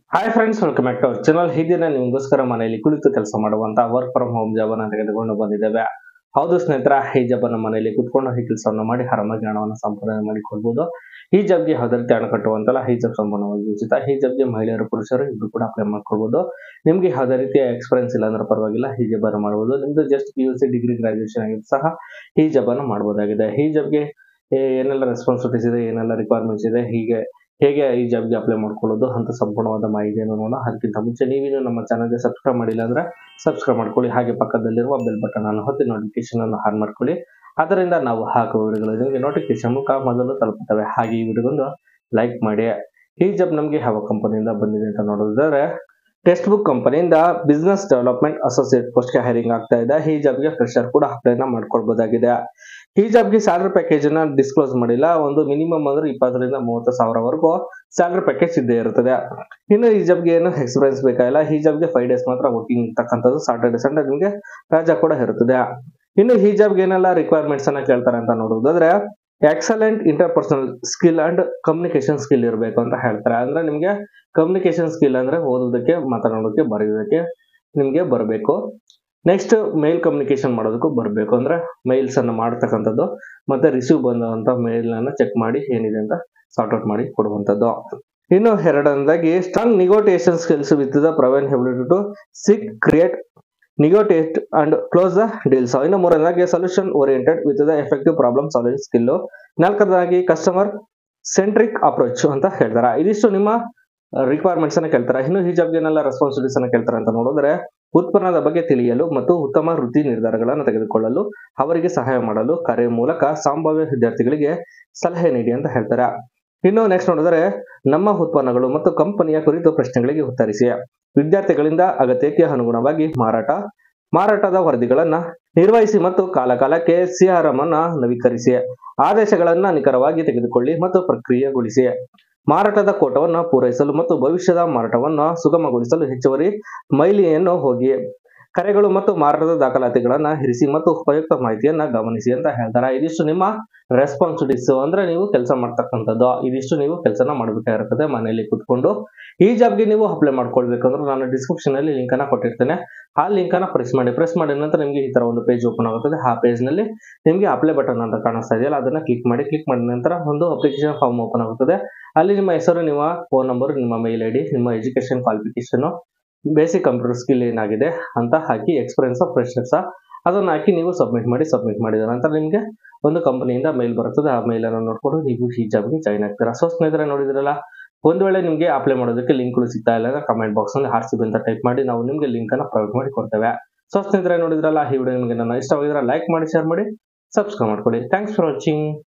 hi friends welcome back to our channel ಈ ದಿನ ನಿಮಗೋಸ್ಕರ ಮನೆಯಲ್ಲಿ ಕುಳಿತು ಕೆಲಸ ಮಾಡುವಂತ ವರ್ಕ್ ಫ್ರಮ್ ಹೋಮ್ ಜಾಬ್ ಅನ್ನ ತೆಗೆದುಕೊಂಡು ಬಂದಿದ್ದೇವೆ ಹೌದು ಸ್ನೇಹಿತರ ಈ ಜಾಬ್ ಅನ್ನ ಮನೆಯಲ್ಲಿ ಕುತ್ಕೊಂಡು ಈ ಕೆಲಸವನ್ನು ಮಾಡಿ ಆರಾಮಾಗಿ ಹಣವನ್ನು ಸಂಪಾದನೆ ಮಾಡಿಕೊಳ್ಬಹುದು ಈ ಜಾಬ್ಗೆ ಯಾವುದೇ ರೀತಿ ಹಣ ಕಟ್ಟುವಂತಲ್ಲ ಈ ಜಾಬ್ ಸಂಪೂರ್ಣವಾಗಿ ಉಚಿತ ಈ ಜಾಬ್ಗೆ ಮಹಿಳೆಯರು ಪುರುಷರು ಇಬ್ರು ಕೂಡ ಅಪ್ಲೈ ಮಾಡ್ಕೊಳ್ಬಹುದು ನಿಮ್ಗೆ ಯಾವುದೇ ರೀತಿಯ ಎಕ್ಸ್ಪೀರಿಯನ್ಸ್ ಇಲ್ಲ ಅಂದ್ರೆ ಪರವಾಗಿಲ್ಲ ಈ ಜಾಬ್ ಅನ್ನು ಮಾಡಬಹುದು ನಿಮ್ದು just P U C degree graduation ಆಗಿದ್ದು ಸಹ ಈ ಜಾಬ್ ಅನ್ನು ಮಾಡಬಹುದಾಗಿದೆ ಈ ಜಾಬ್ಗೆ ಏನೆಲ್ಲ ರೆಸ್ಪಾನ್ಸಿಬಿಲಿಟೀಸ್ ಇದೆ ಏನೆಲ್ಲ ರಿಕ್ವೈರ್ಮೆಂಟ್ಸ್ ಇದೆ ಹೀಗೆ ಹೇಗೆ ಈ ಜಾಬ್ಗೆ ಅಪ್ಲೈ ಮಾಡ್ಕೊಳ್ಳೋದು ಅಂತ ಸಂಪೂರ್ಣವಾದ ಮಾಹಿತಿಯನ್ನು ನೋಡೋಣ ಅದಕ್ಕಿಂತ ಮುಂಚೆ ನೀವಿನ್ನು ನಮ್ಮ ಚಾನಲ್ಗೆ ಸಬ್ಸ್ಕ್ರೈಬ್ ಮಾಡಿಲ್ಲ ಅಂದ್ರೆ ಸಬ್ಸ್ಕ್ರೈಬ್ ಮಾಡ್ಕೊಳ್ಳಿ ಹಾಗೆ ಪಕ್ಕದಲ್ಲಿರುವ ಬೆಲ್ ಬಟನ್ ಅನ್ನು ಹೊತ್ತಿ ನೋಟಿಫಿಕೇಶನ್ ಅನ್ನು ಆನ್ ಮಾಡ್ಕೊಳ್ಳಿ ಅದರಿಂದ ನಾವು ಹಾಕುವ ವಿಡಿಯೋಗಳು ನಿಮಗೆ ನೋಟಿಫಿಕೇಶನ್ ಮುಖ ಮೊದಲು ತಲುಪುತ್ತವೆ ಹಾಗೆ ಈ ವಿಡಿಯೋಗೊಂದು ಲೈಕ್ ಮಾಡಿ ಈ ಜಾಬ್ ನಮಗೆ ಯಾವ ಕಂಪನಿಯಿಂದ ಬಂದಿದೆ ಅಂತ ನೋಡೋದಾದ್ರೆ ಟೆಕ್ಸ್ಟ್ ಬುಕ್ ಕಂಪನಿಯಿಂದ ಬಿಸ್ನೆಸ್ ಡೆವಲಪ್ಮೆಂಟ್ ಅಸೋಸಿಯೇಟ್ ಪೋಸ್ಟ್ಗೆ ಹೈರಿಂಗ್ ಆಗ್ತಾ ಇದೆ ಈ ಜಾಬ್ಗೆ ಫ್ರೆಶರ್ ಕೂಡ ಅಪ್ಲೈನ ಮಾಡ್ಕೊಳ್ಬಹುದಾಗಿದೆ ಈ ಜಾಬ್ಗೆ ಸ್ಯಾಲರಿ ಪ್ಯಾಕೇಜ್ ಅನ್ನ ಡಿಸ್ಕ್ಲೋಸ್ ಮಾಡಿಲ್ಲ ಒಂದು ಮಿನಿಮಮ್ ಅಂದ್ರೆ ಇಪ್ಪತ್ತರಿಂದ ಮೂವತ್ತು ಸಾವಿರವರೆಗೂ ಸ್ಯಾಲರಿ ಪ್ಯಾಕೇಜ್ ಇದ್ದೇ ಇರುತ್ತದೆ ಇನ್ನು ಈ ಜಾಬ್ಗೆ ಏನು ಎಕ್ಸ್ಪೀರಿಯನ್ಸ್ ಬೇಕಾಗಿಲ್ಲ ಈ ಜಾಬ್ಗೆ ಫೈವ್ ಡೇಸ್ ಮಾತ್ರ ವರ್ಕಿಂಗ್ ಇರ್ತಕ್ಕಂಥದ್ದು ಸಾಟರ್ಡೆ ಸಂಡೇ ನಿಮಗೆ ರಜಾ ಕೂಡ ಇರುತ್ತದೆ ಇನ್ನು ಈ ಜಾಬ್ಗೆ ಏನೆಲ್ಲ ರಿಕ್ವೈರ್ಮೆಂಟ್ಸ್ ಅನ್ನ ಕೇಳ್ತಾರೆ ಅಂತ ನೋಡೋದಾದ್ರೆ excellent interpersonal skill and communication skill ಇರಬೇಕು ಅಂತ ಹೇಳ್ತಾರೆ ಅಂದ್ರೆ ನಿಮಗೆ ಕಮ್ಯುನಿಕೇಶನ್ ಸ್ಕಿಲ್ ಅಂದ್ರೆ ಓದೋದಕ್ಕೆ ಮಾತನಾಡೋದಕ್ಕೆ ಬರೆಯೋದಕ್ಕೆ ನಿಮಗೆ ಬರಬೇಕು ನೆಕ್ಸ್ಟ್ ಮೇಲ್ ಕಮ್ಯುನಿಕೇಶನ್ ಮಾಡೋದಕ್ಕೂ ಬರಬೇಕು ಅಂದ್ರೆ ಮೈಲ್ಸ್ ಅನ್ನು ಮಾಡ್ತಕ್ಕಂಥದ್ದು ಮತ್ತೆ ರಿಸೀವ್ ಬಂದಂತ ಮೇಲ್ ಅನ್ನ ಚೆಕ್ ಮಾಡಿ ಏನಿದೆ ಅಂತ ಸಾರ್ಟ್ ಔಟ್ ಮಾಡಿ ಕೊಡುವಂಥದ್ದು ಇನ್ನು ಎರಡನೇದಾಗಿ strong negotiation skills with the proven ability to seek create negotiate and close the deals ಇನ್ನು ಮೂರನೇದಾಗಿ solution oriented with the effective problem solving skill ನಾಲ್ಕನೇದಾಗಿ ಕಸ್ಟಮರ್ ಸೆಂಟ್ರಿಕ್ ಅಪ್ರೋಚ್ ಅಂತ ಹೇಳ್ತಾರೆ ಇದಿಷ್ಟು ನಿಮ್ಮ ರಿಕ್ವೈರ್ಮೆಂಟ್ಸ್ ಅನ್ನ ಕೇಳ್ತಾರೆ ಇನ್ನು ಈ ಜಾಬ್ಗೆ ಏನೆಲ್ಲ ರೆಸ್ಪಾನ್ಸಿಬಿಲಿಟೀಸ್ ಅನ್ನ ಕೇಳ್ತಾರೆ ಅಂತ ನೋಡಿದ್ರೆ ಉತ್ಪನ್ನದ ಬಗ್ಗೆ ತಿಳಿಯಲು ಮತ್ತು ಉತ್ತಮ ವೃತ್ತಿ ನಿರ್ಧಾರಗಳನ್ನು ತೆಗೆದುಕೊಳ್ಳಲು ಅವರಿಗೆ ಸಹಾಯ ಮಾಡಲು ಕರೆ ಮೂಲಕ ಸಂಭಾವ್ಯ ವಿದ್ಯಾರ್ಥಿಗಳಿಗೆ ಸಲಹೆ ನೀಡಿ ಅಂತ ಹೇಳ್ತಾರೆ ಇನ್ನು ನೆಕ್ಸ್ಟ್ ನೋಡಿದ್ರೆ ನಮ್ಮ ಉತ್ಪನ್ನಗಳು ಮತ್ತು ಕಂಪನಿಯ ಕುರಿತು ಪ್ರಶ್ನೆಗಳಿಗೆ ಉತ್ತರಿಸಿ ವಿದ್ಯಾರ್ಥಿಗಳಿಂದ ಅಗತ್ಯಕ್ಕೆ ಅನುಗುಣವಾಗಿ ಮಾರಾಟ ಮಾರಾಟದ ವರದಿಗಳನ್ನ ನಿರ್ವಹಿಸಿ ಮತ್ತು ಕಾಲಕಾಲಕ್ಕೆ ಸಿಆರ್ಎಂ ಅನ್ನ ನವೀಕರಿಸಿ ಆದೇಶಗಳನ್ನ ನಿಖರವಾಗಿ ತೆಗೆದುಕೊಳ್ಳಿ ಮತ್ತು ಪ್ರಕ್ರಿಯೆಗೊಳಿಸಿ ಮಾರಾಟದ ಕೋಟವನ್ನು ಪೂರೈಸಲು ಮತ್ತು ಭವಿಷ್ಯದ ಮಾರಾಟವನ್ನು ಸುಗಮಗೊಳಿಸಲು ಹೆಚ್ಚುವರಿ ಮೈಲಿಯನ್ನು ಹೋಗಿ ಕರೆಗಳು ಮತ್ತು ಮಾರಾಟದ ದಾಖಲಾತಿಗಳನ್ನ ಇರಿಸಿ ಮತ್ತು ಉಪಯುಕ್ತ ಮಾಹಿತಿಯನ್ನ ಗಮನಿಸಿ ಅಂತ ಹೇಳ್ತಾರೆ ಇದಿಷ್ಟು ನಿಮ್ಮ ರೆಸ್ಪಾನ್ಸಿಬಿಲಿಟೀಸ್ ಅಂದ್ರೆ ನೀವು ಕೆಲಸ ಮಾಡ್ತಕ್ಕಂಥದ್ದು ಇದಿಷ್ಟು ನೀವು ಕೆಲಸನ ಮಾಡಬೇಕಾಗಿರ್ತದೆ ಮನೆಯಲ್ಲಿ ಕುತ್ಕೊಂಡು ಈ ಜಾಬ್ಗೆ ನೀವು ಅಪ್ಲೈ ಮಾಡ್ಕೊಳ್ಬೇಕಂದ್ರೆ ನಾನು ಡಿಸ್ಕ್ರಿಪ್ಷನ್ ಅಲ್ಲಿ ಲಿಂಕ್ ಅನ್ನ ಕೊಟ್ಟಿರ್ತೇನೆ ಆ ಲಿಂಕ್ ಅನ್ನ ಪ್ರೆಸ್ ಮಾಡಿ ಪ್ರೆಸ್ ಮಾಡಿದ ನಂತರ ನಿಮಗೆ ಈ ತರ ಒಂದು ಪೇಜ್ ಓಪನ್ ಆಗುತ್ತದೆ ಆ ಪೇಜ್ ನಲ್ಲಿ ನಿಮಗೆ ಅಪ್ಲೈ ಬಟನ್ ಅಂತ ಕಾಣಿಸ್ತಾ ಇದೆಯಲ್ಲ ಅದನ್ನ ಕ್ಲಿಕ್ ಮಾಡಿ ಕ್ಲಿಕ್ ಮಾಡಿದ ನಂತರ ಒಂದು ಅಪ್ಲಿಕೇಶನ್ ಫಾರ್ಮ್ ಓಪನ್ ಆಗುತ್ತದೆ ಅಲ್ಲಿ ನಿಮ್ಮ ಹೆಸರು ನಿಮ್ಮ ಫೋನ್ ನಂಬರ್ ನಿಮ್ಮ ಮೇಲ್ ಐ ಡಿ ನಿಮ್ಮ education qualification basic computer skill ಏನಾಗಿದೆ ಅಂತ ಹಾಕಿ ಎಕ್ಸ್ಪೀರಿಯನ್ಸ್ ಆಫ್ ಫ್ರೆಶರ್ಸ್ ಅದನ್ನ ಹಾಕಿ ನೀವು ಸಬ್ಮಿಟ್ ಮಾಡಿ ಸಬ್ಮಿಟ್ ಮಾಡಿದ ನಂತರ ನಿಮಗೆ ಒಂದು ಕಂಪನಿಯಿಂದ ಮೇಲ್ ಬರುತ್ತದೆ ಆ ಮೇಲ್ ಅನ್ನು ನೋಡ್ಕೊಂಡು ನೀವು ಈ ಜಾಬ್ಗೆ ಜಾಯ್ನ್ ಆಗ್ತೀರಾ ಸೊ ಸ್ನೇಹಿತರೆ ನೋಡಿದ್ರಲ್ಲ ಒಂದು ವೇಳೆ ನಿಮಗೆ ಅಪ್ಲೈ ಮಾಡೋದಕ್ಕೆ ಲಿಂಕ್ಗಳು ಸಿಗ್ತಾ ಇಲ್ಲ ಅಂದ್ರೆ ಕಮೆಂಟ್ ಬಾಕ್ಸ್ ನಲ್ಲಿ ಆರ್ ಸಿ ಬಿ ಅಂತ ಟೈಪ್ ಮಾಡಿ ನಾವು ನಿಮಗೆ ಲಿಂಕ್ ಅನ್ನ ಪ್ರೊವೈಡ್ ಮಾಡಿ ಕೊಡ್ತೇವೆ ಸೊ ಸ್ನೇಹಿತರೆ ನೋಡಿದ್ರಲ್ಲ ಈ ವಿಡಿಯೋ ನಿಮಗೆ ನನ್ನ ಇಷ್ಟವಾಗಿದ್ರೆ ಲೈಕ್ ಮಾಡಿ ಶೇರ್ ಮಾಡಿ ಸಬ್ಸ್ಕ್ರೈಬ್ ಮಾಡ್ಕೊಳ್ಳಿ ಥ್ಯಾಂಕ್ಸ್ ಫಾರ್ ವಾಚಿಂಗ್